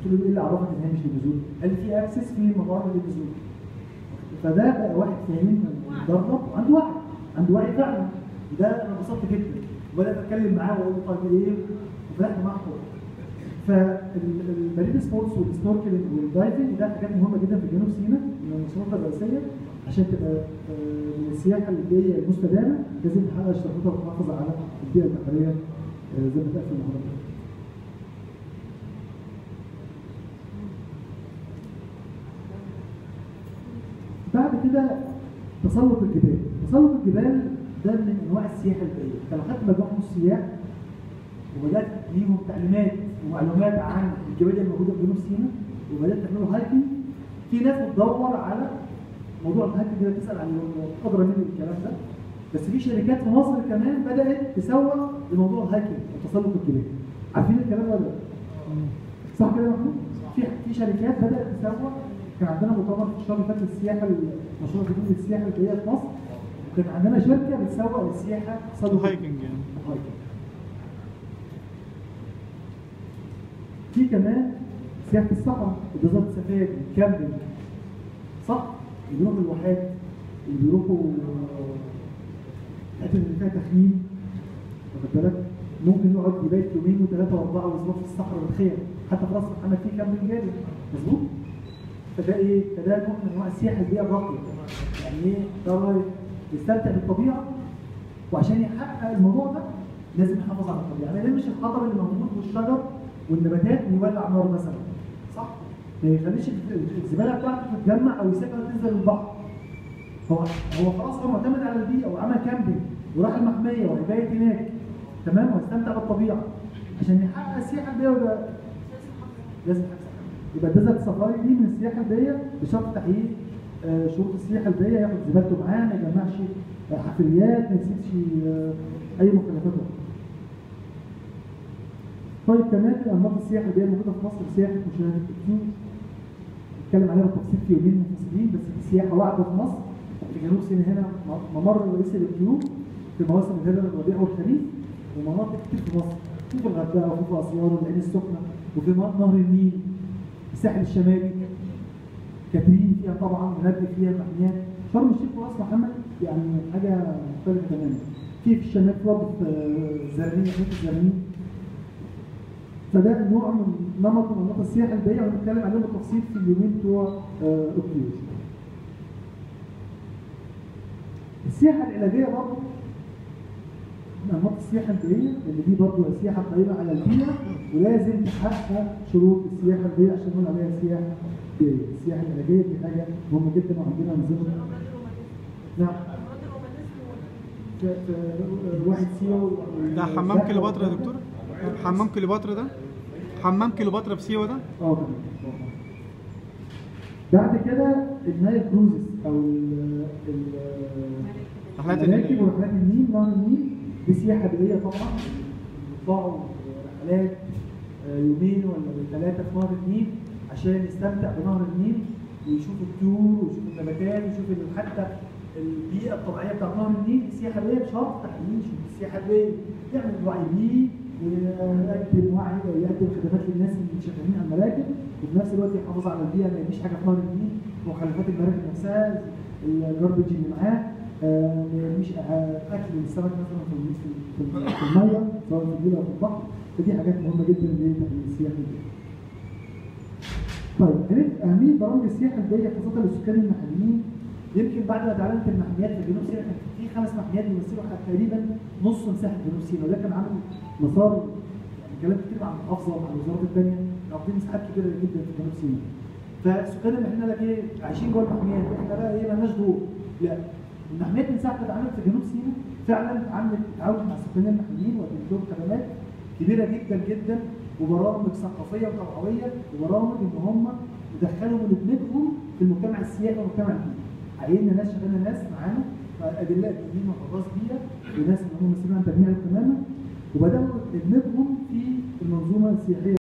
قلت له ايه اللي عرفك ان هي مش للنزول؟ قال لي في اكسس في ممر للنزول فده بقى واحد فاهم متدرب وعنده وعي عنده وعي فعلا وده انا انبسطت جدا وبدات اتكلم معاه واقول له طيب ايه وفتحت معاه حوار فالمارين سبورتس والسنوركلينج والدايفنج ده حاجات مهمه جدا في جنوب سيناء من المشروعات الرئيسيه عشان تبقى آه، من السياحه اللي هي المستدامه لازم تحقق اشتراطاتها وتحافظ على البيئه البحريه آه، زي ما اتقال في المحاضره. بعد كده تسلق الجبال، تسلق الجبال ده من انواع السياحه البيئيه، انت لو خدت مجموعه من السياح وبدات تديهم تعليمات ومعلومات عن الجبال الموجوده في جنوب سيناء وبدات تعملوا هايكنج في ناس بتدور على موضوع الهايكنج ده تسال عن ادرى مني الكلام ده بس في شركات في مصر كمان بدات تسوق لموضوع الهايكنج وتسلق الجبال عارفين الكلام ده ولا لا؟ صح كده يا محمود؟ في في شركات بدات تسوق كان عندنا مؤتمر في الشهر اللي فات للسياحه مشروع جديد للسياحه البيئيه في مصر وكان عندنا شركه بتسوق للسياحه تسلق الهايكنج يعني الهايكنج في كمان سياحة الصحراء الديزرت سفاري الكامبينج صح؟ اللي بيروحوا الواحات اللي بيروحوا الحتت اللي فيها تخييم واخد بالك ممكن يقعد يبيت يومين وثلاثة وأربعة وأسبوع في الصحراء والخيم حتى في راس محمد في كامبينج جاري مظبوط؟ فده إيه؟ فده نوع من أنواع السياحة البيئة الراقية يعني إيه؟ ده يستمتع بالطبيعة وعشان يحقق الموضوع ده لازم يحافظ على الطبيعه ما يلمش الخضر اللي موجود والشجر والنباتات ويولع نار مثلا صح ما يخليش الزباله بتاعته تتجمع او يسيبها تنزل البحر هو هو خلاص هو معتمد على البيئه وعمل كامبينج وراح المحميه وهيبيت هناك تمام ويستمتع بالطبيعه عشان يحقق السياحه البيئيه وده لازم حاجه يبقى الديزرت سفاري دي من السياحه البيئيه بشرط تحقيق آه، شروط السياحه البيئيه ياخد زبالته معاه ما يجمعش آه، حفريات ما يسيبش آه، اي مخلفات اخرى. طيب كمان الانماط السياحه البيئيه الموجوده في مصر سياحه مشاهده الطيور نتكلم عليها بالتفصيل في يومين منفصلين بس في سياحه واحده في مصر في جنوب سيناء هنا ممر رئيسي للطيور في مواسم الهلال الربيع والخريف ومناطق كتير في مصر في في الغردقه وفي في اسيوط والعين السخنه وفي نهر النيل الساحل الشمالي كاترين فيها طبعا ونبي فيها محميات شرم الشيخ وراس محمد يعني حاجه مختلفه تماما في في الشمال برضه في الزرنيه محيط الزرنيه فده نوع من نمط من انماط السياحه البيئيه وهنتكلم عليهم بالتفصيل في اليومين بتوع آه، الطيور. السياحه العلاجيه برضه من انماط السياحه البيئيه اللي دي برضه سياحه قريبه على البيئه ولازم تحقق شروط السياحه البيئيه عشان نقول عليها سياحه بيئيه. السياحه العلاجيه دي حاجه مهمه جدا وعندنا انظمه نعم في في واحد سيوه ده حمام كليوباترا يا دكتور حمام كليوباترا ده حمام كليوباترا في سيوه ده اه تمام بعد كده النايل كروزز او ال ال- رحلات المراكب النيل. ورحلات النيل نهر النيل دي سياحه بدائيه طبعا بيطلعوا رحلات آه، يومين ولا ثلاثه في نهر النيل عشان يستمتع بنهر النيل ويشوف الطيور ويشوف النباتات ويشوف ال- حتى البيئه الطبيعيه بتاعت نهر النيل السياحه البدائيه بشرط تحليل شوف السياحه البدائيه يعمل وعي بيه ويقدم وعي يقدم خدمات للناس اللي شغالين على المراكب وفي نفس الوقت يحافظ على البيئه ما يرميش حاجه في نهر النيل مخلفات المراكب نفسها الجاربج اللي معاه آه، ما يرميش آه، اكل للسمك مثلا في في- في في الميه سواء في النيل او في البحر فدي حاجات مهمه جدا لتحليل السياحه البيئيه. طيب هنبقى اهميه برامج السياحه البيئيه خاصه للسكان المحليين يمكن بعد ما اتعلمت المحميات في جنوب سيناء كان في خمس محميات بيمثلوا حتى تقريبا نص مساحه جنوب سيناء وده كان عامل مسار يعني كلام كتير مع المحافظه ومع الوزارات الثانيه واخدين مساحات كبيره جدا في جنوب سيناء فسكان المحليين لك ايه عايشين جوه المحميات احنا بقى ايه مالناش دور لا المحميات من ساعه ما اتعملت في جنوب سيناء فعلا عملت تعاون مع السكان المحليين وقدمت لهم خدمات كبيره جدا جدا وبرامج ثقافيه وتوعويه وبرامج ان هم يدخلوا من ابنتهم في المجتمع السياحي والمجتمع البيئي. عيننا ناس شغلنا ناس معانا ادلاء دينيين وحراس بيئه وناس اللي هم مسؤولين عن تجميع تماما وبداوا ندمجهم في المنظومه السياحيه